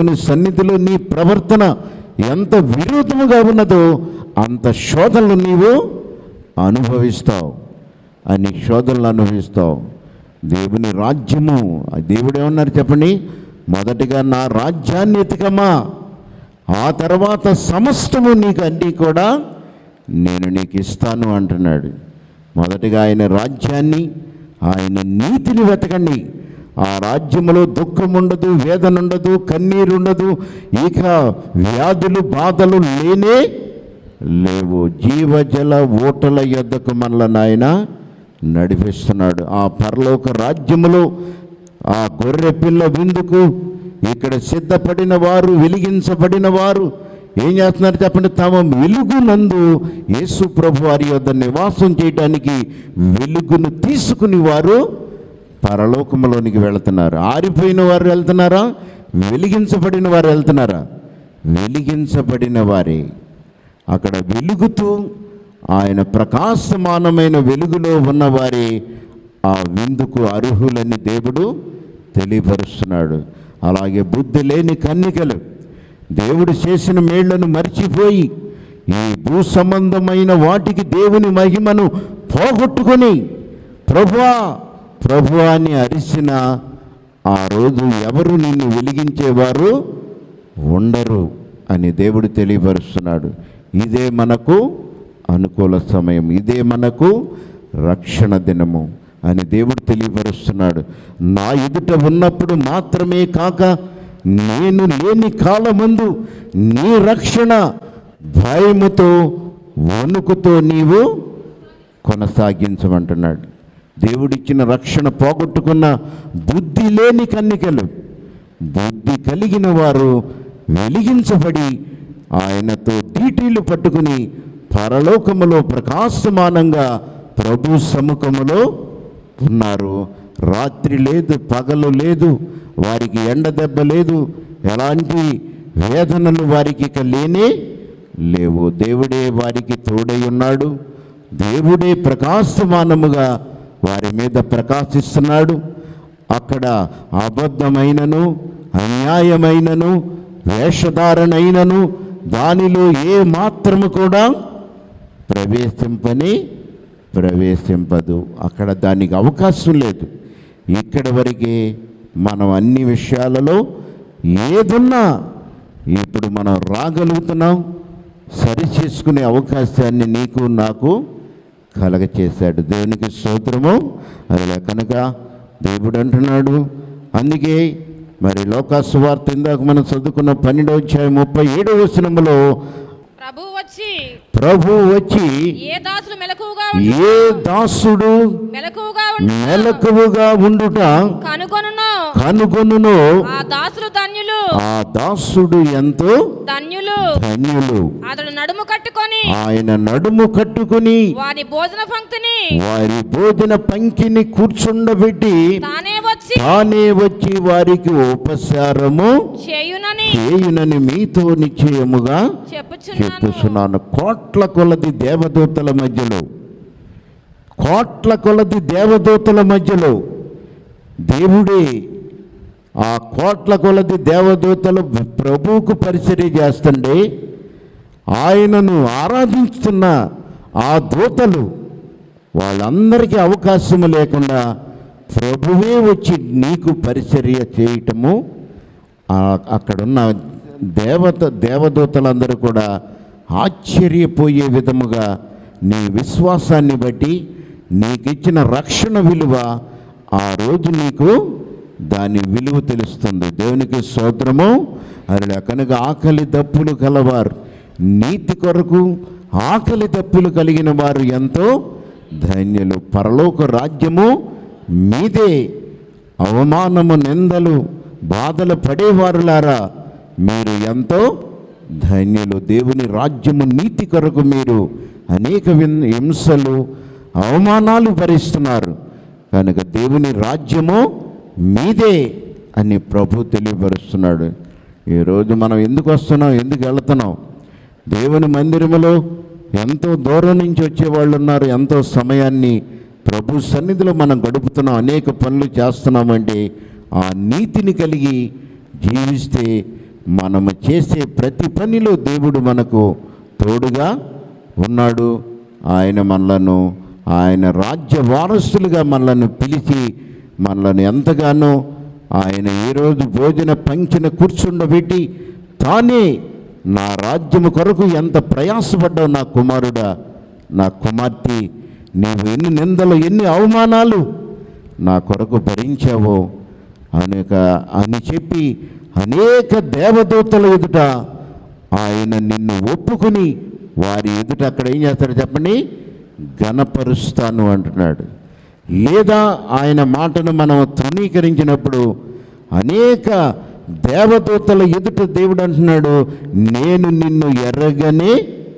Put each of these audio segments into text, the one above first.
దేవుని సన్నిధిలో నీ ప్రవర్తన ఎంత విరోధముగా ఉన్నదో అంత శోధనలు నీవు అనుభవిస్తావు అన్ని శోధనలు అనుభవిస్తావు దేవుని రాజ్యము ఆ దేవుడు ఏమన్నారు చెప్పండి మొదటిగా నా రాజ్యాన్ని ఎతికమ్మా ఆ తర్వాత సమస్తము నీకు అన్నీ కూడా నేను నీకు ఇస్తాను అంటున్నాడు మొదటిగా ఆయన రాజ్యాన్ని ఆయన నీతిని వెతకండి ఆ రాజ్యములో దుఃఖం ఉండదు వేదన ఉండదు కన్నీరు ఉండదు ఇక వ్యాధులు బాధలు లేనే లేవు జీవజల ఓటల యొద్దకు మనలను ఆయన నడిపిస్తున్నాడు ఆ పరలోక రాజ్యములో ఆ గొర్రె పిల్ల విందుకు ఇక్కడ సిద్ధపడిన వారు వెలిగించబడిన వారు ఏం చేస్తున్నారు చెప్పండి తమ వెలుగునందు యేసు ప్రభు వారి యొద్ద నివాసం చేయడానికి వెలుగును తీసుకుని వారు పరలోకములోనికి వెళుతున్నారు ఆరిపోయిన వారు వెళ్తున్నారా వెలిగించబడిన వారు వెళ్తున్నారా వెలిగించబడిన వారే అక్కడ వెలుగుతూ ఆయన ప్రకాశమానమైన వెలుగులో ఉన్నవారే ఆ విందుకు అర్హులని దేవుడు తెలియపరుస్తున్నాడు అలాగే బుద్ధి లేని కన్నికలు దేవుడు చేసిన మేళ్లను మర్చిపోయి ఈ భూ సంబంధమైన వాటికి దేవుని మహిమను పోగొట్టుకొని ప్రభువా ప్రభువా అని అరిసిన ఆ రోజు ఎవరు నిన్ను వెలిగించేవారు ఉండరు అని దేవుడు తెలియపరుస్తున్నాడు ఇదే మనకు అనుకూల సమయం ఇదే మనకు రక్షణ దినము అని దేవుడు తెలియపరుస్తున్నాడు నా ఎదుట ఉన్నప్పుడు మాత్రమే కాక నేను లేని కాలమందు నీ రక్షణ భయముతో వణుకుతో నీవు కొనసాగించమంటున్నాడు దేవుడిచ్చిన రక్షణ పోగొట్టుకున్న బుద్ధి లేని కన్నికలు బుద్ధి కలిగిన వారు వెలిగించబడి ఆయనతో డీటీలు పట్టుకుని పరలోకములో ప్రకాశమానంగా ప్రభు సముఖములో ఉన్నారు రాత్రి లేదు పగలు లేదు వారికి ఎండ దెబ్బ లేదు ఎలాంటి వేదనలు వారికి ఇక లేనే లేవు దేవుడే వారికి తోడై ఉన్నాడు దేవుడే ప్రకాశమానముగా వారి మీద ప్రకాశిస్తున్నాడు అక్కడ అబద్ధమైనను అన్యాయమైనను వేషధారణైనను దానిలో ఏ మాత్రము కూడా ప్రవేశింపని ప్రవేశింపదు అక్కడ దానికి అవకాశం లేదు ఇక్కడ వరకే మనం అన్ని విషయాలలో ఏదున్నా ఇప్పుడు మనం రాగలుగుతున్నాం సరి చేసుకునే అవకాశాన్ని నీకు నాకు కలగచేశాడు దేవునికి స్తోత్రము అది కనుక దేవుడు అంటున్నాడు అందుకే మరి లోకాసువార్త ఇందాక మనం చదువుకున్న పన్నెండవ అధ్యాయం ముప్పై ఏడవ వచనములో ప్రభు వచ్చి ప్రభు వచ్చి ఏ దాసులు మెలకువగా ఏ దాసుడు మెలకువగా ఉండు మెలకువగా ఉండుట కనుగొనును కనుగొనును ఆ దాసులు ధన్యులు ఆ దాసుడు ఎంతో ధన్యులు ధన్యులు అతడు నడుము కట్టుకొని ఆయన నడుము కట్టుకుని వారి భోజన పంక్తిని వారి భోజన పంకిని కూర్చుండబెట్టి తానే వచ్చి తానే వచ్చి వారికి ఉపచారము చేయునని చేయునని మీతో నిశ్చయముగా చెప్పుచున్నాను చెప్పుచున్నాను కోట్ల కొలది దేవదూతల మధ్యలో కోట్ల కొలది దేవదూతల మధ్యలో దేవుడే ఆ కోట్ల కొలది దేవదూతలు ప్రభువుకు పరిచర్య చేస్తుండే ఆయనను ఆరాధిస్తున్న ఆ దూతలు వాళ్ళందరికీ అవకాశము లేకుండా ప్రభువే వచ్చి నీకు పరిచర్య చేయటము ఆ- అక్కడున్న దేవత దేవదూతలందరూ కూడా ఆశ్చర్యపోయే విధముగా నీ విశ్వాసాన్ని బట్టి నీకిచ్చిన రక్షణ విలువ ఆ రోజు నీకు దాని విలువ తెలుస్తుంది దేవునికి స్తోత్రము అలా కనుక ఆకలి దప్పులు కలవారు నీతి కొరకు ఆకలి దప్పులు కలిగిన వారు ఎంతో ధన్యులు పరలోక రాజ్యము మీదే అవమానము నిందలు బాధలు పడేవారులారా మీరు ఎంతో ధన్యులు దేవుని రాజ్యము నీతి కొరకు మీరు అనేక విన్- హింసలు అవమానాలు భరిస్తున్నారు కనుక దేవుని రాజ్యము మీదే అని ప్రభు తెలియపరుస్తున్నాడు ఈరోజు మనం ఎందుకు వస్తున్నాం ఎందుకు వెళుతున్నాం దేవుని మందిరములో ఎంతో దూరం నుంచి వచ్చేవాళ్ళు ఉన్నారు ఎంతో సమయాన్ని ప్రభు సన్నిధిలో మనం గడుపుతున్నాం అనేక పనులు చేస్తున్నామంటే ఆ నీతిని కలిగి జీవిస్తే మనము చేసే ప్రతి పనిలో దేవుడు మనకు తోడుగా ఉన్నాడు ఆయన మనలను ఆయన రాజ్య వారసులుగా మనలను పిలిచి మనలను ఎంతగానో ఆయన ఈరోజు భోజన పంచిన కూర్చుండబెట్టి తానే నా రాజ్యము కొరకు ఎంత ప్రయాసపడ్డావు నా కుమారుడా నా కుమార్తె నీవు ఎన్ని నిందలు ఎన్ని అవమానాలు నా కొరకు భరించావో అనేక అని చెప్పి అనేక దేవదూతల ఎదుట ఆయన నిన్ను ఒప్పుకుని వారి ఎదుట అక్కడ ఏం చేస్తాడు చెప్పండి ఘనపరుస్తాను అంటున్నాడు లేదా ఆయన మాటను మనం తృణీకరించినప్పుడు అనేక దేవదూతల ఎదుట దేవుడు అంటున్నాడు నేను నిన్ను ఎరగనే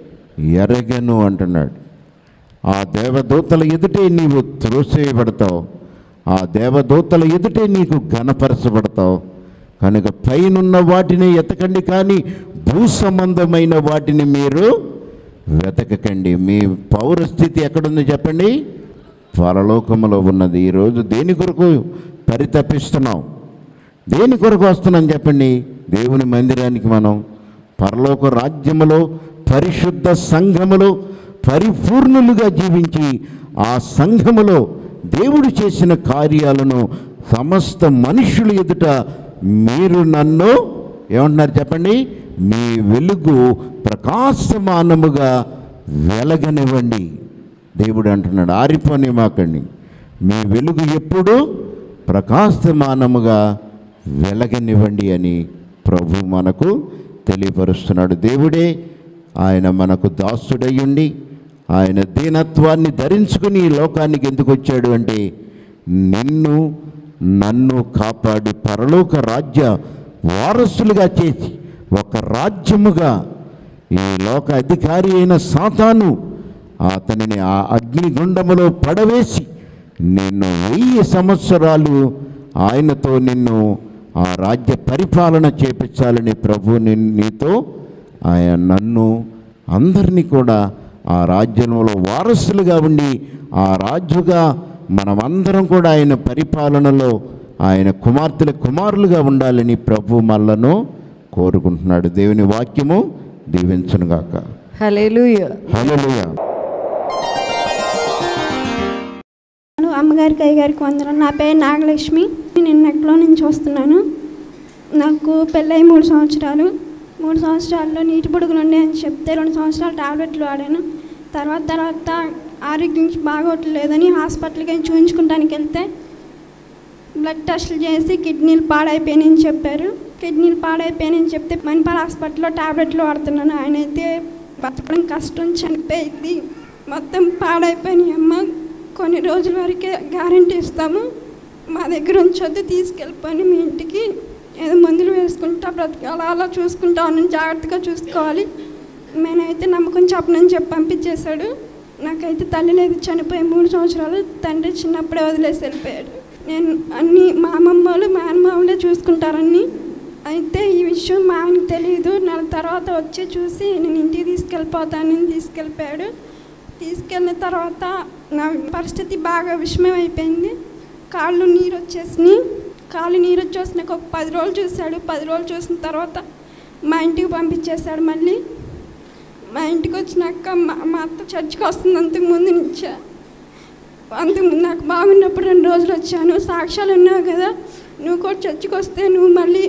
ఎరగను అంటున్నాడు ఆ దేవదూతల ఎదుటే నీవు త్రోసేయబడతావు ఆ దేవదూతల ఎదుటే నీకు ఘనపరచబడతావు కనుక పైనున్న వాటిని ఎతకండి కానీ భూ సంబంధమైన వాటిని మీరు వెతకకండి మీ పౌరస్థితి ఎక్కడుంది చెప్పండి పరలోకములో ఉన్నది ఈరోజు దేని కొరకు పరితపిస్తున్నాం దేని కొరకు వస్తున్నాం చెప్పండి దేవుని మందిరానికి మనం పరలోక రాజ్యములో పరిశుద్ధ సంఘములో పరిపూర్ణులుగా జీవించి ఆ సంఘములో దేవుడు చేసిన కార్యాలను సమస్త మనుషుల ఎదుట మీరు నన్ను ఏమంటున్నారు చెప్పండి మీ వెలుగు ప్రకాశమానముగా వెలగనివ్వండి దేవుడు అంటున్నాడు ఆరిపోని మాకండి మీ వెలుగు ఎప్పుడు ప్రకాశమానముగా వెలగనివ్వండి అని ప్రభు మనకు తెలియపరుస్తున్నాడు దేవుడే ఆయన మనకు దాసుడయ్యుండి ఆయన దీనత్వాన్ని ధరించుకుని ఈ లోకానికి ఎందుకు వచ్చాడు అంటే నిన్ను నన్ను కాపాడి పరలోక రాజ్య వారసులుగా చేసి ఒక రాజ్యముగా ఈ లోక అధికారి అయిన సాతాను అతనిని ఆ అగ్నిగుండములో పడవేసి నిన్ను వెయ్యి సంవత్సరాలు ఆయనతో నిన్ను ఆ రాజ్య పరిపాలన చేపించాలని ప్రభు నిన్- నీతో ఆయన నన్ను అందరినీ కూడా ఆ రాజ్యంలో వారసులుగా ఉండి ఆ రాజుగా మనమందరం కూడా ఆయన పరిపాలనలో ఆయన కుమార్తెల కుమారులుగా ఉండాలని ప్రభు మళ్ళను కోరుకుంటున్నాడు దేవుని వాక్యము దీవించునుగాక హల్లెలూయా హల్లెలూయా హలో అమ్మగారికి అయ్యగారికి వందనం నా పేరు నాగలక్ష్మి నేను నెక్లో నుంచి వస్తున్నాను నాకు పెళ్ళై మూడు సంవత్సరాలు మూడు సంవత్సరాల్లో నీటి పొడుగులు ఉండే అని చెప్తే రెండు సంవత్సరాలు టాబ్లెట్లు వాడాను తర్వాత తర్వాత ఆరోగ్యం బాగోట్లేదని హాస్పిటల్కి వెళ్ళి చూపించుకుంటానికి వెళ్తే బ్లడ్ టెస్టులు చేసి కిడ్నీలు పాడైపోయినాయని చెప్పారు కిడ్నీలు పాడైపోయినాయని చెప్తే మణిపాల్ హాస్పిటల్లో టాబ్లెట్లు వాడుతున్నాను ఆయన అయితే బతకడం కష్టం చనిపోయింది మొత్తం పాడైపోయినాయి అమ్మ కొన్ని రోజుల వరకే గ్యారంటీ ఇస్తాము మా దగ్గర ఉంచొద్దు తీసుకెళ్ళిపోయి మీ ఇంటికి ఏదో మందులు వేసుకుంటా బ్రతికి అలా అలా చూసుకుంటా ఉన్నాను జాగ్రత్తగా చూసుకోవాలి నేనైతే నమ్మకం చెప్పనని చెప్పి పంపించేశాడు నాకైతే తల్లి లేదు చనిపోయి మూడు సంవత్సరాలు తండ్రి చిన్నప్పుడే వదిలేసి వెళ్ళిపోయాడు నేను అన్ని మా అమ్మమ్మ వాళ్ళు మా అమ్మ వాళ్ళే చూసుకుంటారని అయితే ఈ విషయం మా ఆయనకి తెలియదు నెల తర్వాత వచ్చి చూసి నేను ఇంటికి తీసుకెళ్ళిపోతానని తీసుకెళ్ళిపోయాడు తీసుకెళ్ళిన తర్వాత నా పరిస్థితి బాగా విషమం అయిపోయింది కాళ్ళు నీరు వచ్చేసినాయి కాళ్ళు నీరు వచ్చేసి నాకు ఒక పది రోజులు చూశాడు పది రోజులు చూసిన తర్వాత మా ఇంటికి పంపించేశాడు మళ్ళీ మా ఇంటికి వచ్చినాక మా మా అత్త చర్చికి వస్తుంది అంతకు ముందు నుంచే అంతకు ముందు నాకు బాగున్నప్పుడు రెండు రోజులు వచ్చాను సాక్ష్యాలు ఉన్నావు కదా నువ్వు కూడా చర్చికి వస్తే నువ్వు మళ్ళీ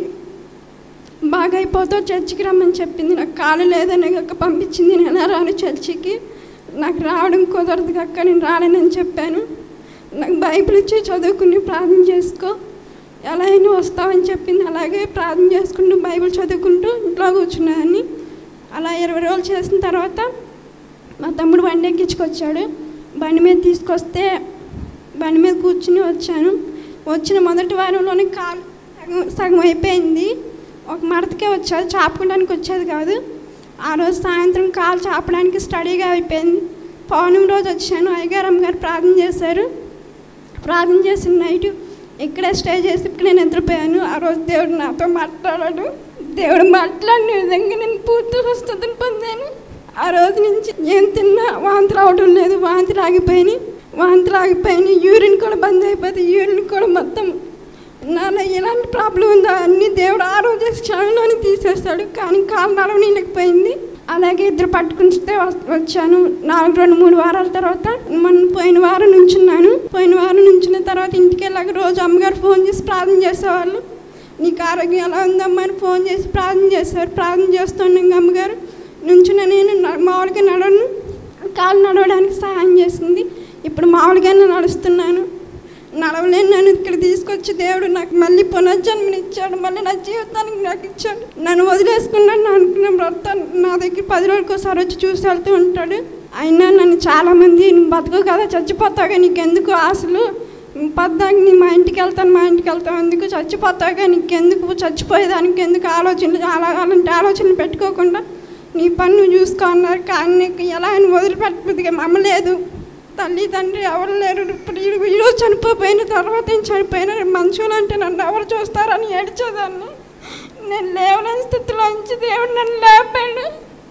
బాగా అయిపోతావు చర్చికి రమ్మని చెప్పింది నాకు కాలు లేదని కక్క పంపించింది నేను రాను చర్చికి నాకు రావడం కుదరదు కక్క నేను రాలేనని చెప్పాను నాకు బైబిల్ ఇచ్చి చదువుకుని ప్రార్థన చేసుకో ఎలా అయినా వస్తావని చెప్పింది అలాగే ప్రార్థన చేసుకుంటూ బైబిల్ చదువుకుంటూ ఇంట్లో కూర్చున్నాను అలా ఇరవై రోజులు చేసిన తర్వాత మా తమ్ముడు బండి ఎక్కించుకొచ్చాడు బండి మీద తీసుకొస్తే బండి మీద కూర్చుని వచ్చాను వచ్చిన మొదటి వారంలోనే కాలు సగం సగం అయిపోయింది ఒక మడతకే వచ్చేది చాపుకోవడానికి వచ్చేది కాదు ఆ రోజు సాయంత్రం కాలు చాపడానికి స్టడీగా అయిపోయింది పౌర్ణమి రోజు వచ్చాను అయ్యగారు గారు ప్రార్థన చేశారు ప్రార్థన చేసిన నైట్ ఇక్కడే స్టే చేసి ఇక్కడ నేను నిద్రపోయాను ఆ రోజు దేవుడు నాతో మాట్లాడాడు దేవుడు మాట్లాడిన విధంగా నేను పూర్తి స్వస్థతను పొందాను ఆ రోజు నుంచి ఏం తిన్నా వాంతులు అవడం లేదు వాంతులు ఆగిపోయినాయి వాంతులు ఆగిపోయినాయి యూరిన్ కూడా బంద్ అయిపోతే యూరిన్ కూడా మొత్తం నాలో ఎలాంటి ప్రాబ్లం ఉందో అన్ని దేవుడు ఆ రోజు క్షణంలోనే తీసేస్తాడు కానీ కాలు నడవనీయలేకపోయింది అలాగే ఇద్దరు పట్టుకుంటే వచ్చాను నాలుగు రెండు మూడు వారాల తర్వాత మొన్న పోయిన వారం నుంచున్నాను పోయిన వారం నుంచిన తర్వాత ఇంటికి వెళ్ళాక రోజు అమ్మగారు ఫోన్ చేసి ప్రార్థన చేసేవాళ్ళు నీకు ఆరోగ్యం ఎలా ఉందమ్మా అని ఫోన్ చేసి ప్రార్థన చేశారు ప్రార్థన చేస్తున్నాం అమ్మగారు నుంచున్న నేను న- మామూలుగా నడవను కాలు నడవడానికి సహాయం చేసింది ఇప్పుడు మామూలుగానే నడుస్తున్నాను నడవలేను నన్ను ఇక్కడ తీసుకొచ్చి దేవుడు నాకు మళ్ళీ పునర్జన్మనిచ్చాడు మళ్ళీ నా జీవితానికి నాకు ఇచ్చాడు నన్ను వదిలేసుకున్నాను అనుకున్న భర్త నా దగ్గర పది రోజులకు ఒకసారి వచ్చి చూసి వెళ్తూ ఉంటాడు అయినా నన్ను చాలామంది నువ్వు బతుకు కదా చచ్చిపోతావుగా నీకెందుకు ఆశలు పద్దాకి నీ మా ఇంటికి వెళ్తాను మా ఇంటికి వెళ్తాను ఎందుకు చచ్చిపోతావుగా నీకెందుకు చచ్చిపోయేదానికి ఎందుకు ఆలోచనలు అలా అలాంటి ఆలోచనలు పెట్టుకోకుండా నీ పని నువ్వు చూసుకో అన్నారు కానీ నీకు ఎలా అని వదిలిపెట్టబుద్దిగా మమ్మలేదు తల్లి తండ్రి ఎవరు లేరు ఇప్పుడు ఈ- ఈరోజు చనిపోయిన తర్వాత నేను చనిపోయిన మనుషులు అంటే నన్ను ఎవరు చూస్తారని ఏడ్చేదాన్ని నేను లేవలేని స్థితిలో నుంచి దేవుడు నన్ను లేపాడు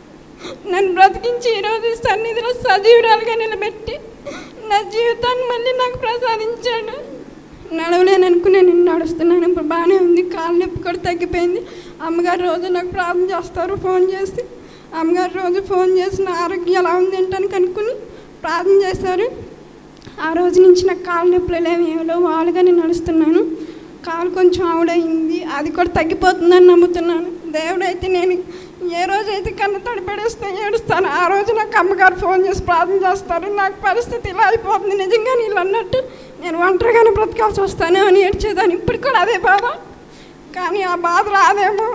నన్ను బ్రతికించి ఈరోజు ఈ సన్నిధిలో సజీవురాలుగా నిలబెట్టి నా జీవితాన్ని మళ్ళీ నాకు ప్రసాదించాడు నడవలేను అనుకుని నేను నడుస్తున్నాను ఇప్పుడు బాగానే ఉంది కాలు నొప్పి కూడా తగ్గిపోయింది అమ్మగారు రోజు నాకు ప్రార్థన చేస్తారు ఫోన్ చేసి అమ్మగారు రోజు ఫోన్ చేసి నా ఆరోగ్యం ఎలా ఉంది ఏంటని కనుక్కొని ప్రార్థన చేశారు ఆ రోజు నుంచి నాకు కాలు నొప్పులు లేవు ఏమో వాళ్ళుగా నేను నడుస్తున్నాను కాలు కొంచెం ఆవిడయింది అది కూడా తగ్గిపోతుందని నమ్ముతున్నాను దేవుడైతే నేను ఏ రోజైతే కన్ను తడిపడేస్తే ఏడుస్తాను ఆ రోజు నాకు అమ్మగారు ఫోన్ చేసి ప్రార్థన చేస్తారు నాకు పరిస్థితి ఇలా అయిపోతుంది నిజంగా నీళ్ళు అన్నట్టు నేను ఒంటరిగానే బ్రతకాల్సి వస్తాను అని ఏడ్చేదాన్ని ఇప్పుడు కూడా అదే బాధ కానీ ఆ బాధ రాదేమో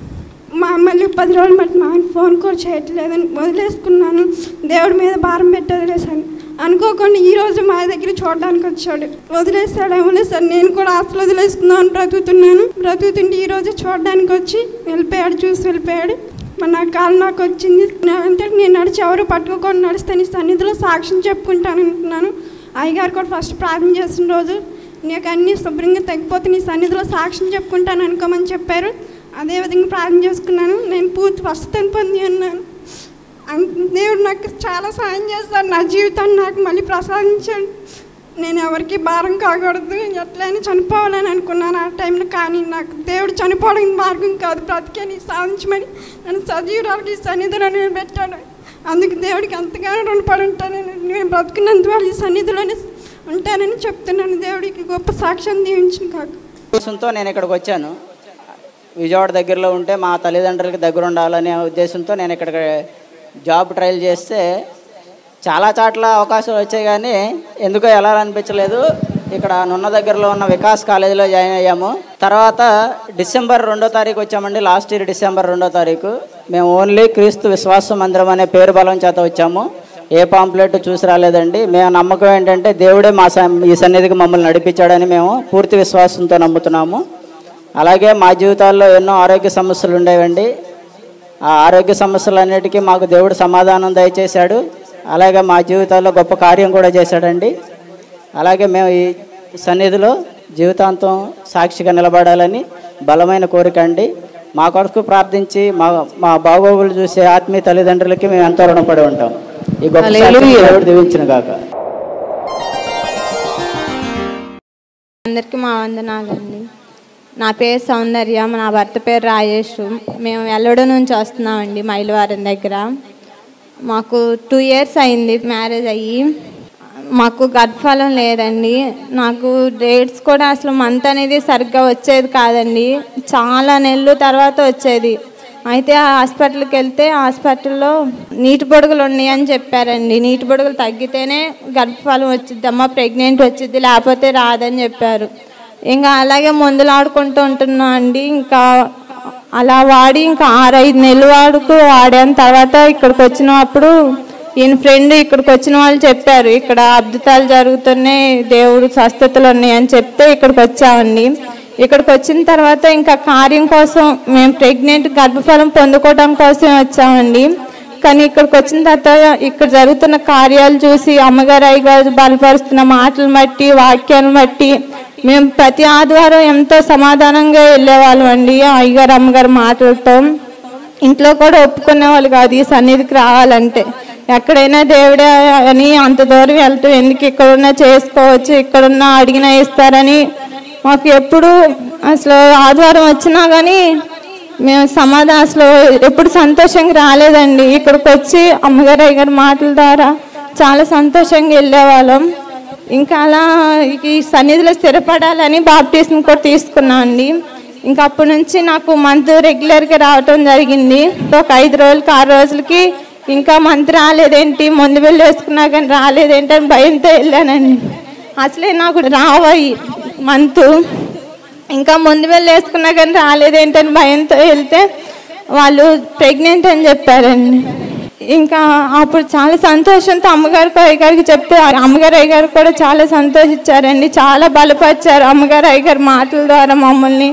మా మళ్ళీ పది రోజులు బట్టి మా ఆయన ఫోన్ కూడా చేయట్లేదని వదిలేసుకున్నాను దేవుడి మీద భారం పెట్టి వదిలేశాను అనుకోకుండా ఈ రోజు మా దగ్గర చూడడానికి వచ్చాడు వదిలేస్తాడేమో సార్ నేను కూడా ఆస్తులు వదిలేసుకుందాం బ్రతుకుతున్నాను బ్రతుకుతుంటే ఈ రోజు చూడడానికి వచ్చి వెళ్ళిపోయాడు చూసి వెళ్ళిపోయాడు మరి నా కాలు నాకు వచ్చింది నా- అంటే నేను నడిచి ఎవరు పట్టుకోకుండా నడిస్తే నీ సన్నిధిలో సాక్ష్యం చెప్పుకుంటాను అంటున్నాను అయ్యగారు కూడా ఫస్ట్ ప్రార్థన చేసిన రోజు నీకు అన్నీ శుభ్రంగా తగ్గిపోతే నీ సన్నిధిలో సాక్ష్యం చెప్పుకుంటాను అనుకోమని చెప్పారు అదేవిధంగా ప్రార్థన చేసుకున్నాను నేను పూర్తి స్వస్థతను పొంది ఉన్నాను అన్- దేవుడు నాకు చాలా సాయం చేస్తాడు నా జీవితాన్ని నాకు మళ్ళీ ప్రసాదించాడు నేను ఎవరికి భారం కాకూడదు ఎట్లయినా చనిపోవాలని అనుకున్నాను ఆ టైంలో కానీ నాకు దేవుడు చనిపోవడానికి మార్గం కాదు బ్రతికేని సాధించమని నన్ను సజీవురాలకి సన్నిధిలో నేను పెట్టాడు అందుకు దేవుడికి ఎంతగానో రుణపడి ఉంటానని నేను బ్రతుకున్నంత వాళ్ళు ఈ సన్నిధిలోనే ఉంటానని చెప్తున్నాను దేవుడికి గొప్ప సాక్ష్యం దీవించిన కాక ఉద్దేశంతో నేను ఇక్కడికి వచ్చాను విజయవాడ దగ్గరలో ఉంటే మా తల్లిదండ్రులకి దగ్గర ఉండాలనే ఉద్దేశంతో నేను ఇక్కడ జాబ్ ట్రయల్ చేస్తే చాలా చాట్ల అవకాశాలు వచ్చాయి కానీ ఎందుకో ఎలా అనిపించలేదు ఇక్కడ నున్న దగ్గరలో ఉన్న వికాస్ కాలేజీలో జాయిన్ అయ్యాము తర్వాత డిసెంబర్ రెండో తారీఖు వచ్చామండి లాస్ట్ ఇయర్ డిసెంబర్ రెండో తారీఖు మేము ఓన్లీ క్రీస్తు విశ్వాస మందిరం అనే పేరు బలం చేత వచ్చాము ఏ పాంప్లెట్ చూసి రాలేదండి మేము నమ్మకం ఏంటంటే దేవుడే మా సన్- ఈ సన్నిధికి మమ్మల్ని నడిపించాడని మేము పూర్తి విశ్వాసంతో నమ్ముతున్నాము అలాగే మా జీవితాల్లో ఎన్నో ఆరోగ్య సమస్యలు ఉండేవండి ఆ ఆరోగ్య సమస్యలన్నిటికీ మాకు దేవుడు సమాధానం దయచేశాడు అలాగే మా జీవితాల్లో గొప్ప కార్యం కూడా చేశాడండి అలాగే మేము ఈ సన్నిధిలో జీవితాంతం సాక్షిగా నిలబడాలని బలమైన కోరిక అండి మా కొరకు ప్రార్థించి మా మా బాగోగులు చూసే ఆత్మీయ తల్లిదండ్రులకి మేము ఎంతో రుణపడి ఉంటాం ఈ గొప్ప సాక్ష్యం దేవుడు దీవించిన కాక అందరికీ మా వందనాలండి నా పేరు సౌందర్య నా భర్త పేరు రాజేష్ మేము ఎల్లడో నుంచి వస్తున్నామండి మైలవారం దగ్గర మాకు టూ ఇయర్స్ అయింది మ్యారేజ్ అయ్యి మాకు గర్భఫలం లేదండి నాకు డేట్స్ కూడా అసలు మంత్ అనేది సరిగ్గా వచ్చేది కాదండి చాలా నెలలు తర్వాత వచ్చేది అయితే ఆ హాస్పిటల్కి వెళ్తే హాస్పిటల్లో నీటి పొడుగులు ఉన్నాయి అని చెప్పారండి నీటి పొడుగులు తగ్గితేనే గర్భఫలం వచ్చిద్దమ్మా ప్రెగ్నెంట్ వచ్చిద్ది లేకపోతే రాదని చెప్పారు ఇంకా అలాగే మందులు ఆడుకుంటూ ఉంటున్నా అండి ఇంకా అలా వాడి ఇంకా ఆరైదు నెలలు వాడుకు వాడాను తర్వాత ఇక్కడికి వచ్చినప్పుడు ఈయన ఫ్రెండ్ ఇక్కడికి వచ్చిన వాళ్ళు చెప్పారు ఇక్కడ అద్భుతాలు జరుగుతున్నాయి దేవుడు స్వస్థతలు ఉన్నాయి అని చెప్తే ఇక్కడికి వచ్చామండి ఇక్కడికి వచ్చిన తర్వాత ఇంకా కార్యం కోసం మేము ప్రెగ్నెంట్ గర్భఫలం పొందుకోవడం కోసం వచ్చామండి కానీ ఇక్కడికి వచ్చిన తర్వాత ఇక్కడ జరుగుతున్న కార్యాలు చూసి అమ్మగారు అయ్యగారు బలపరుస్తున్న మాటలు బట్టి వాక్యాలను బట్టి మేము ప్రతి ఆదివారం ఎంతో సమాధానంగా వెళ్ళేవాళ్ళం అండి అయ్యగారు అమ్మగారు మాటలతో ఇంట్లో కూడా ఒప్పుకునే వాళ్ళు కాదు ఈ సన్నిధికి రావాలంటే ఎక్కడైనా దేవుడే అని అంత దూరం వెళ్తూ ఎందుకు ఇక్కడున్నా చేసుకోవచ్చు ఇక్కడున్నా అడిగినా ఇస్తారని మాకు ఎప్పుడు అసలు ఆదివారం వచ్చినా కానీ మేము సమాధానం అసలు ఎప్పుడు సంతోషంగా రాలేదండి ఇక్కడికి వచ్చి అమ్మగారు అయ్యగారి మాటల ద్వారా చాలా సంతోషంగా వెళ్ళేవాళ్ళం ఇంకా అలా ఈ సన్నిధిలో స్థిరపడాలని బాప్టిజం కూడా తీసుకున్నాం అండి ఇంకా అప్పటి నుంచి నాకు మంత్ రెగ్యులర్గా రావటం జరిగింది ఒక ఐదు రోజులకి ఆరు రోజులకి ఇంకా మంత్ రాలేదేంటి ముందు వెళ్ళి వేసుకున్నా కానీ రాలేదేంటి అని భయంతో వెళ్ళానండి అసలే నాకు రావాయి మంత్ ఇంకా ముందు వెళ్ళి వేసుకున్నా కానీ రాలేదేంటని భయంతో వెళ్తే వాళ్ళు ప్రెగ్నెంట్ అని చెప్పారండి ఇంకా అప్పుడు చాలా సంతోషంతో అమ్మగారికి అయ్యగారికి చెప్తే అమ్మగారు అయ్యగారు కూడా చాలా సంతోషించారండి చాలా బలపరిచారు అమ్మగారు అయ్యగారి మాటల ద్వారా మమ్మల్ని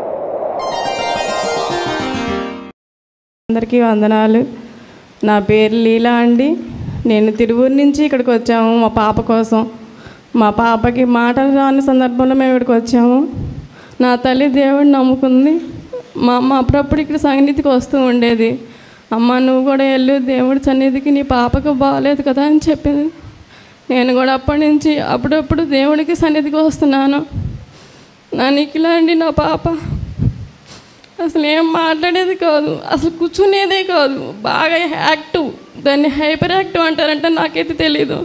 అందరికీ వందనాలు నా పేరు లీలా అండి నేను తిరువూరు నుంచి ఇక్కడికి వచ్చాము మా పాప కోసం మా పాపకి మాటలు రాని సందర్భంలో మేము ఇక్కడికి వచ్చాము నా తల్లి దేవుడిని నమ్ముకుంది మా అమ్మ అప్పుడప్పుడు ఇక్కడ సన్నిధికి వస్తూ ఉండేది అమ్మ నువ్వు కూడా వెళ్ళు దేవుడి సన్నిధికి నీ పాపకు బాగాలేదు కదా అని చెప్పింది నేను కూడా అప్పటి నుంచి అప్పుడప్పుడు దేవుడికి సన్నిధికి వస్తున్నాను నా నిఖిల అండి నా పాప అసలు ఏం మాట్లాడేది కాదు అసలు కూర్చునేదే కాదు బాగా యాక్టివ్ దాన్ని హైపర్ యాక్టివ్ అంటారంటే నాకైతే తెలీదు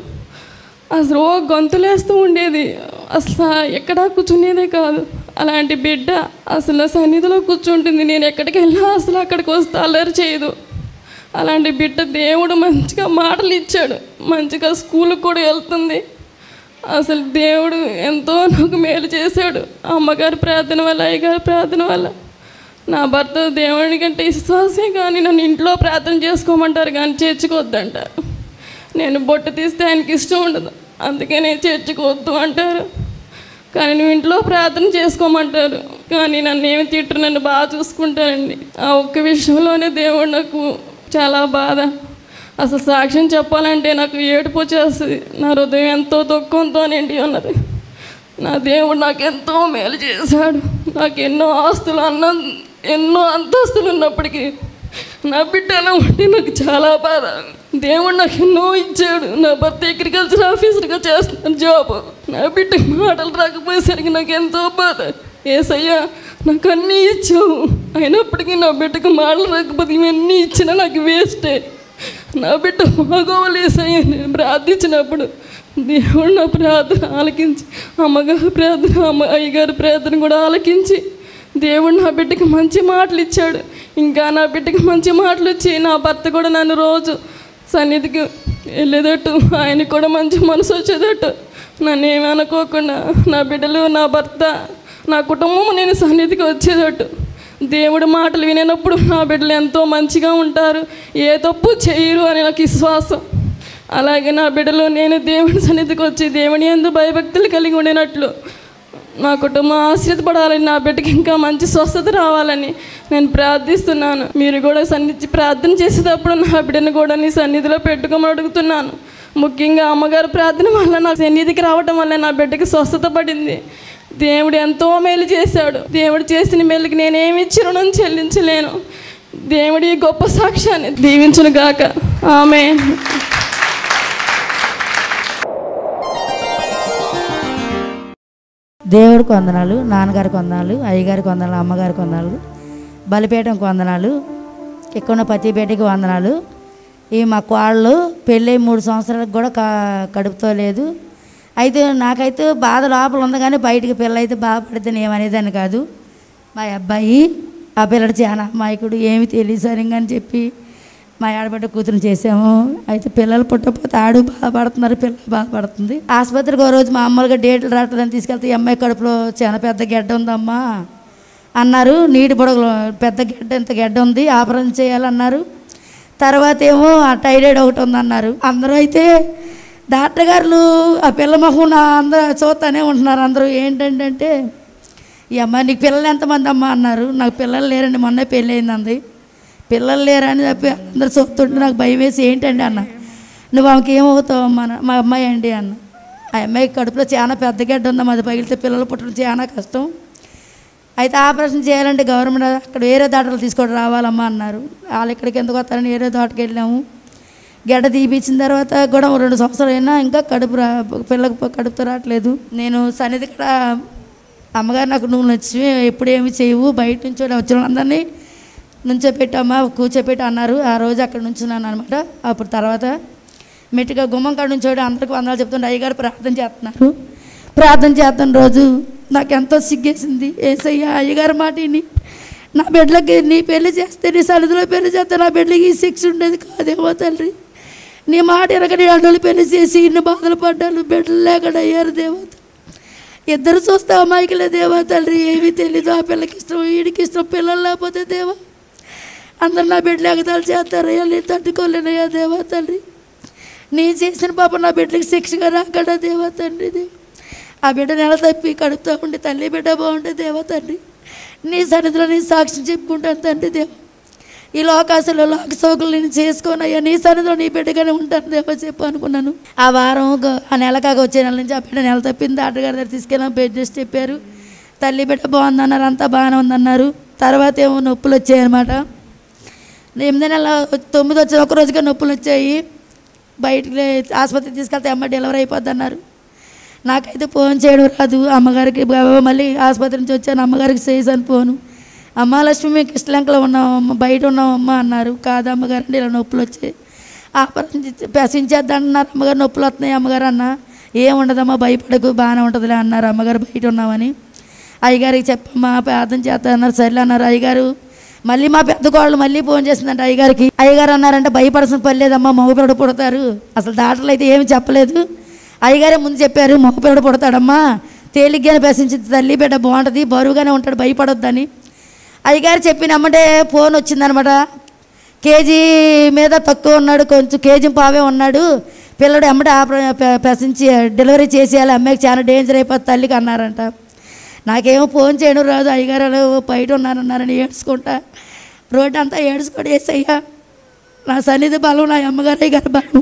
అసలు ఓ గొంతులేస్తూ ఉండేది అసలు ఎక్కడా కూర్చునేదే కాదు అలాంటి బిడ్డ అసలు సన్నిధిలో కూర్చుంటుంది నేను ఎక్కడికి వెళ్ళినా అసలు అక్కడికి వస్తే అల్లరి చేయదు అలాంటి బిడ్డ దేవుడు మంచిగా మాటలు ఇచ్చాడు మంచిగా స్కూల్కి కూడా వెళ్తుంది అసలు దేవుడు ఎంతో నాకు మేలు చేశాడు అమ్మగారి ప్రార్థన వల్ల అయ్యగారి ప్రార్థన వల్ల నా భర్త దేవుని కంటే విశ్వాసే కానీ నన్ను ఇంట్లో ప్రార్థన చేసుకోమంటారు కానీ చేర్చుకోవద్దంటారు నేను బొట్టు తీస్తే ఆయనకి ఇష్టం ఉండదు అందుకే నేను చేర్చుకోవద్దు అంటారు కానీ నువ్వు ఇంట్లో ప్రార్థన చేసుకోమంటారు కానీ నన్ను ఏమి తిట్టరు నన్ను బాగా చూసుకుంటారండి ఆ ఒక్క విషయంలోనే దేవుడు నాకు చాలా బాధ అసలు సాక్ష్యం చెప్పాలంటే నాకు ఏడుపు వచ్చేస్తుంది నా హృదయం ఎంతో దుఃఖంతో నిండి ఉన్నది నా దేవుడు నాకు ఎంతో మేలు చేశాడు నాకు ఎన్నో ఆస్తులు అన్న ఎన్నో అంతస్తులు ఉన్నప్పటికీ నా బిడ్డ ఎలా ఉంటే నాకు చాలా బాధ దేవుడు నాకు ఎన్నో ఇచ్చాడు నా భర్త అగ్రికల్చర్ ఆఫీసర్గా చేస్తున్నాను జాబ్ నా బిడ్డ మాటలు రాకపోయేసరికి నాకు ఎంతో బాధ ఏసయ్యా నాకు అన్నీ ఇచ్చావు అయినప్పటికీ నా బిడ్డకు మాటలు రాకపోతే ఇవన్నీ ఇచ్చినా నాకు వేస్టే నా బిడ్డ బాగోలేసయ్యా నేను ప్రార్థించినప్పుడు దేవుడు నా ప్రార్థన ఆలకించి అమ్మగారి ప్రార్థన అమ్మ అయ్యగారి ప్రార్థన కూడా ఆలకించి దేవుడు నా బిడ్డకి మంచి మాటలు ఇచ్చాడు ఇంకా నా బిడ్డకి మంచి మాటలు ఇచ్చి నా భర్త కూడా నన్ను రోజు సన్నిధికి వెళ్ళేటట్టు ఆయనకి కూడా మంచి మనసు వచ్చేటట్టు నన్ను ఏమీ అనుకోకుండా నా బిడ్డలు నా భర్త నా కుటుంబం నేను సన్నిధికి వచ్చేటట్టు దేవుడి మాటలు వినేటప్పుడు నా బిడ్డలు ఎంతో మంచిగా ఉంటారు ఏ తప్పు చేయరు అని నాకు విశ్వాసం అలాగే నా బిడ్డలు నేను దేవుని సన్నిధికి వచ్చి దేవుని ఎందు భయభక్తులు కలిగి ఉండినట్లు నా కుటుంబం ఆశ్రయపడాలని నా బిడ్డకి ఇంకా మంచి స్వస్థత రావాలని నేను ప్రార్థిస్తున్నాను మీరు కూడా సన్నిధి ప్రార్థన చేసేటప్పుడు నా బిడ్డను కూడా నీ సన్నిధిలో పెట్టుకోమని అడుగుతున్నాను ముఖ్యంగా అమ్మగారు ప్రార్థన వల్ల నా సన్నిధికి రావటం వల్ల నా బిడ్డకి స్వస్థత పడింది దేవుడు ఎంతో మేలు చేశాడు దేవుడు చేసిన మేలుకి నేనేమి ఇచ్చి రుణం చెల్లించలేను దేవుడి ఈ గొప్ప సాక్ష్యాన్ని దీవించును గాక ఆమె దేవుడికి వందనాలు నాన్నగారికి వందనాలు అయ్యగారికి వందనాలు అమ్మగారికి వందనాలు బలిపేటంకి వందనాలు ఇక్కడ ఉన్న ప్రతి బిడ్డకి వందనాలు ఈ మా కోళ్ళు పెళ్ళై మూడు సంవత్సరాలకు కూడా క కడుపుతో లేదు అయితే నాకైతే బాధ లోపల ఉంది కానీ బయటికి పిల్ల అయితే బాధపడితే ఏమనేదాన్ని కాదు మా అబ్బాయి ఆ పిల్లడు చాలా అమాయకుడు ఏమి తెలియదు సరిగ్గా అని చెప్పి మా ఆడబిడ్డ కూతురు చేసాము అయితే పిల్లలు పుట్టకపోతే ఆడు బాధపడుతున్నారు పిల్లలు బాధపడుతుంది ఆసుపత్రికి ఒక రోజు మామూలుగా డేట్లు రావట్లేదని తీసుకెళ్తే ఈ అమ్మాయి కడుపులో చాలా పెద్ద గెడ్డ ఉందమ్మా అన్నారు నీటి బుడగలు పెద్ద గెడ్డ ఇంత గెడ్డ ఉంది ఆపరేషన్ చేయాలన్నారు తర్వాత ఏమో ఆ టైరాయిడ్ ఒకటి ఉందన్నారు అందరూ అయితే డాక్టర్ గారు ఆ పిల్ల మొహం నా అందరూ చూస్తానే ఉంటున్నారు అందరూ ఏంటంటే ఈ అమ్మాయి నీకు పిల్లలు ఎంతమంది అమ్మా అన్నారు నాకు పిల్లలు లేరండి మొన్నే పెళ్ళి అయింది పిల్లలు లేరా అని చెప్పి అందరు చూస్తుంటే నాకు భయం వేసి ఏంటండి అన్న నువ్వు ఆమెకి ఏమవుతావు అమ్మా అన్న. మా అమ్మాయి అండి అన్న ఆ అమ్మాయి కడుపులో చాలా పెద్ద గడ్డ ఉందమ్మా అది పగిలితే పిల్లలు పుట్టడం చాలా కష్టం అయితే ఆపరేషన్ చేయాలంటే గవర్నమెంట్ అక్కడ వేరే దాటలు తీసుకొని రావాలమ్మా అన్నారు వాళ్ళు ఇక్కడికి ఎందుకు వస్తారని వేరే దాటకి వెళ్ళాము గడ్డ తీపిచ్చిన తర్వాత కూడా ఓ రెండు సంవత్సరాలు అయినా ఇంకా కడుపు రా పిల్లకు కడుపుతో రావట్లేదు నేను సన్నిధి ఇక్కడ అమ్మగారు నాకు నువ్వు నచ్చి ఎప్పుడేమి చేయవు బయట నుంచి వచ్చిన వాళ్ళందరినీ నుంచోపెట్టమ్మా కూర్చోపెట్టి అన్నారు ఆ రోజు అక్కడ నుంచున్నాను అనమాట అప్పుడు తర్వాత మెట్టుగా గుమ్మం కాడ నుంచి అందరికి వందలు చెప్తుంటే అయ్యగారు ప్రార్థన చేస్తున్నారు ప్రార్థన చేస్తున్న రోజు నాకు ఎంతో సిగ్గేసింది ఏసయ్య అయ్యగారు మాట విని నా బిడ్డలకి నీ పెళ్లి చేస్తే నీ సన్నిధిలో పెళ్లి చేస్తే నా బిడ్డలకి ఈ శిక్ష ఉండేది కాదేమో తండ్రి నీ మాట ఎరగని అడ్డలు పెళ్లి చేసి ఇన్ని బాధలు పడ్డాను బిడ్డలు లేకుండా అయ్యారు దేవత ఇద్దరు చూస్తే అమాయకులే దేవా తండ్రి ఏమీ తెలీదు ఆ పిల్లకి ఇష్టం వీడికి ఇష్టం పిల్లలు లేకపోతే దేవా అందరు నా బిడ్డలు ఎగతాలు చేస్తారయ్యా నేను తట్టుకోలేనయ్యా దేవా తండ్రి నేను చేసిన పాప నా బిడ్డకి శిక్షగా రాకడా దేవా తండ్రి దేవా ఆ బిడ్డ నెల తప్పి కడుపుతూ ఉండి తల్లి బిడ్డ బాగుంటే దేవా తండ్రి నీ సన్నిధిలో నీ సాక్ష్యం చెప్పుకుంటాను తండ్రి దేవా ఈ లోకాశలో లోక సోకులు నేను చేసుకోనయ్యా నీ సన్నిధిలో నీ బిడ్డగానే ఉంటాను దేవా చెప్పు అనుకున్నాను ఆ వారం గ- ఆ నెల కాక వచ్చే నెల నుంచి ఆ బిడ్డ నెల తప్పింది డాక్టర్ గారి దగ్గర తీసుకెళ్ళాం బెడ్ రెస్ట్ చెప్పారు తల్లి బిడ్డ బాగుందన్నారు అంతా బాగానే ఉందన్నారు తర్వాత ఏమో నొప్పులు వచ్చాయన్నమాట ఎనిమిది నెలల తొమ్మిది వచ్చిన ఒక రోజుగా నొప్పులు వచ్చాయి బయటికి లే- ఆసుపత్రికి తీసుకెళ్తే అమ్మ డెలివరీ అయిపోద్ది అన్నారు నాకైతే ఫోన్ చేయడం రాదు అమ్మగారికి బాబా మళ్ళీ ఆసుపత్రి నుంచి వచ్చాను అమ్మగారికి చేసాను ఫోను అమ్మ లక్ష్మి మీకు ఇష్టలంకలో ఉన్నాం అమ్మ బయట ఉన్నాం అమ్మ అన్నారు కాదు అమ్మగారు అంటే ఇలా నొప్పులు వచ్చాయి ఆపరేషన్ చేసి- పెసించేద్దాం అన్నారు అమ్మగారు నొప్పులు వస్తున్నాయి అమ్మగారు అన్న ఏం ఉండదమ్మా భయపడకు బాగానే ఉంటుందిలే అన్నారు అమ్మగారు బయట ఉన్నామని అయ్యగారికి చెప్పమ్మా ప్రార్థన చేస్తా అన్నారు సర్లే అన్నారు అయ్యగారు మళ్ళీ మా పెద్ద కోళ్ళు మళ్ళీ ఫోన్ చేసిందంట అయ్యగారికి అయ్యగారు అన్నారంటే భయపడాల్సిన పని లేదమ్మా మగపిల్లడు పుడతారు అసలు డాక్టర్లు అయితే ఏమి చెప్పలేదు అయ్యగారే ముందు చెప్పారు మగపిల్లడు పుడతాడమ్మా తేలిగ్గానే పెసించి తల్లి బిడ్డ బాగుంటుంది బరువుగానే ఉంటాడు భయపడొద్దని అయ్యగారు చెప్పిన అమ్మంటే ఫోన్ వచ్చిందనమాట కేజీ మీద తక్కువ ఉన్నాడు కొంచెం కేజీ పావే ఉన్నాడు పిల్లడు ఎమ్మటే ఆప- పె- ప్రసంచి డెలివరీ చేసేయాలి అమ్మాయికి చాలా డేంజర్ అయిపోతుంది తల్లికి అన్నారంట నాకేమో ఫోన్ చేయడం రాదు అయ్యగారు అలా బయట ఉన్నారన్నారని ఏడ్చుకుంటా రోడ్డు అంతా ఏడ్చుకోండి వేసయ్యా నా సన్నిధి బలం నా అమ్మగారు అయ్యగారు బలం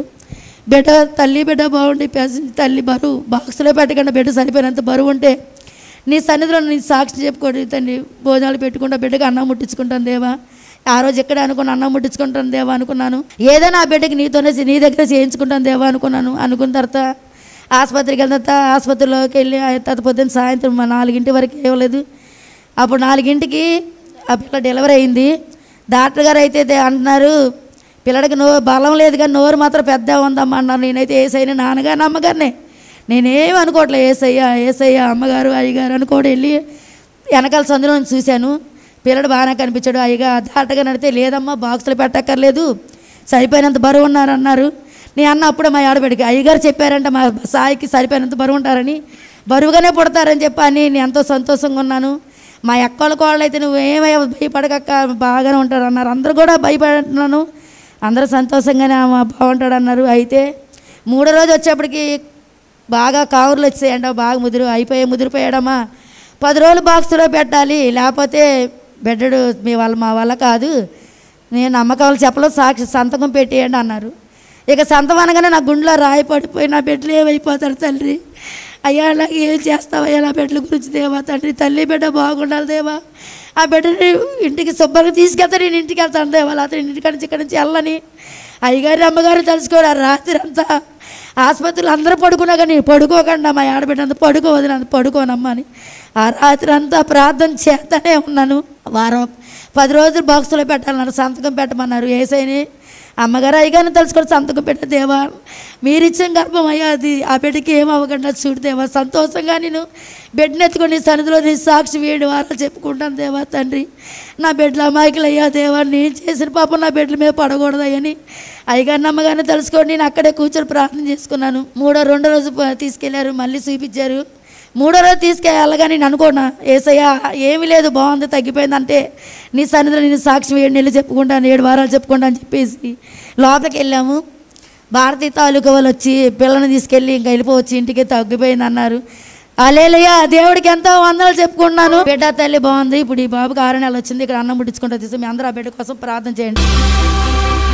బిడ్డ తల్లి బిడ్డ బాగుండి పేసెంట్ తల్లి బరువు బాక్స్లో పెట్టకుండా బిడ్డ సరిపోయినంత బరువు ఉంటే నీ సన్నిధిలో నీ సాక్షి చెప్పుకోండి తండ్రి భోజనాలు పెట్టుకుంటా బిడ్డకి అన్నం ముట్టించుకుంటాను దేవా ఆ రోజు ఎక్కడ అనుకున్నా అన్నం ముట్టించుకుంటాను దేవా అనుకున్నాను ఏదైనా ఆ బిడ్డకి నీతోనే నీ దగ్గర చేయించుకుంటాను దేవా అనుకున్నాను అనుకున్న తర్వాత ఆసుపత్రికి వెళ్ళిన తర్వాత ఆసుపత్రిలోకి వెళ్ళి ఆ తర్వాత పొద్దున్న సాయంత్రం మా నాలుగింటి వరకు ఇవ్వలేదు అప్పుడు నాలుగింటికి ఆ పిల్ల డెలివరీ అయింది డాక్టర్ గారు అయితే దే- అంటున్నారు పిల్లడికి నో బలం లేదు కానీ నోరు మాత్రం పెద్ద ఉందమ్మా అన్నారు నేనైతే ఏసైనా నాన్నగారిని అమ్మగారినే నేనేం అనుకోవట్లే ఏసయ్య ఏసయ్య అమ్మగారు అయ్యగారు అనుకోడు వెళ్ళి వెనకాల సందులో నుంచి చూశాను పిల్లడు బాగానే కనిపించాడు అయ్యగా దాటగా నడితే లేదమ్మా బాక్సులు పెట్టక్కర్లేదు సరిపోయినంత బరువు ఉన్నారు అన్నారు నేను అన్న అప్పుడే మా ఆడబిడ్డకి అయ్యగారు చెప్పారంట మా సాయికి సరిపోయినంత బరువు ఉంటారని బరువుగానే పుడతారని చెప్పి అని నేను ఎంతో సంతోషంగా ఉన్నాను మా ఎక్కల కోళ్ళు అయితే నువ్వు ఏమయ్యా భయపడకక్క బాగానే ఉంటారు అన్నారు అందరూ కూడా భయపడుతున్నాను అందరూ సంతోషంగానే "ఆ, బాగుంటాడు అన్నారు అయితే మూడో రోజు వచ్చేప్పటికి బాగా కావురులు వచ్చాయంట బాగా ముదురు అయిపోయి ముదిరిపోయాడమ్మా పది రోజులు బాక్స్లో పెట్టాలి లేకపోతే బెడ్డడు మీ వాళ్ళ మా వల్ల కాదు నేను నమ్మకాలు చెప్పలేదు సాక్షి సంతకం పెట్టేయండి అన్నారు ఇక సంతం అనగానే నా గుండెలో రాయి పడిపోయి నా బిడ్డలు ఏమైపోతారు తండ్రి అయ్యా నాకు ఏం చేస్తావయ్యా నా బిడ్డల గురించి దేవా తండ్రి తల్లి బిడ్డ బాగుండాలి దేవా ఆ బిడ్డని ఇంటికి శుభ్రంగా తీసుకెళ్తా నేను ఇంటికి వెళ్తాను దేవా లేకపోతే ఇంటికి నుంచి ఇక్కడి నుంచి వెళ్ళని అయ్యగారి అమ్మగారు తెలుసుకోడు ఆ రాత్రి అంతా ఆసుపత్రులు అందరూ పడుకున్నా కానీ పడుకోకుండా మా ఆడబిడ్డ అంత పడుకోవద్దు అంత పడుకోనమ్మా అని ఆ రాత్రి అంతా ప్రార్థన చేస్తూనే ఉన్నాను వారం పది రోజులు బాక్సులో పెట్టాలన్నారు సంతకం పెట్టమన్నారు ఏసైని అమ్మగారు అయ్యగారిని తెలుసుకొని సంతకం పెట్టే దేవా మీరిచ్చిన గర్భం అయ్యా అది ఆ బిడ్డకి ఏం అవ్వకుండా చూడు దేవా సంతోషంగా నేను బిడ్డను ఎత్తుకొని సన్నిధిలో నీ సాక్షి వేడి వారాలు చెప్పుకుంటాను దేవా తండ్రి నా బిడ్డలు అమాయకులు అయ్యా దేవా నేను చేసిన పాపం నా బిడ్డల మీద పడకూడదయ్యని అయ్యగారిని అమ్మగారిని తెలుసుకొని నేను అక్కడే కూర్చొని ప్రార్థన చేసుకున్నాను మూడో రెండో రోజు ప- తీసుకెళ్లారు మళ్ళీ చూపించారు మూడో రోజు తీసుకెళ్ళగా నేను అనుకోనా ఏసయ్యా ఏమీ లేదు బాగుంది తగ్గిపోయింది అంటే నీ సన్నిధిలో నేను సాక్షి ఏడు నెలలు చెప్పుకుంటాను ఏడు వారాలు చెప్పుకుంటా అని చెప్పేసి లోపలికి వెళ్ళాము భారతీయ తాలూకా వాళ్ళు వచ్చి పిల్లని తీసుకెళ్ళి ఇంకా వెళ్ళిపోవచ్చు ఇంటికి తగ్గిపోయింది అన్నారు అలేలయ్య దేవుడికి ఎంతో వందలు చెప్పుకున్నాను బిడ్డ తల్లి బాగుంది ఇప్పుడు ఈ బాబుకి ఆరు నెలలు వచ్చింది ఇక్కడ అన్నం ముట్టించుకుంటా తీసి మీ అందరూ ఆ బిడ్డ కోసం ప్రార్థన చేయండి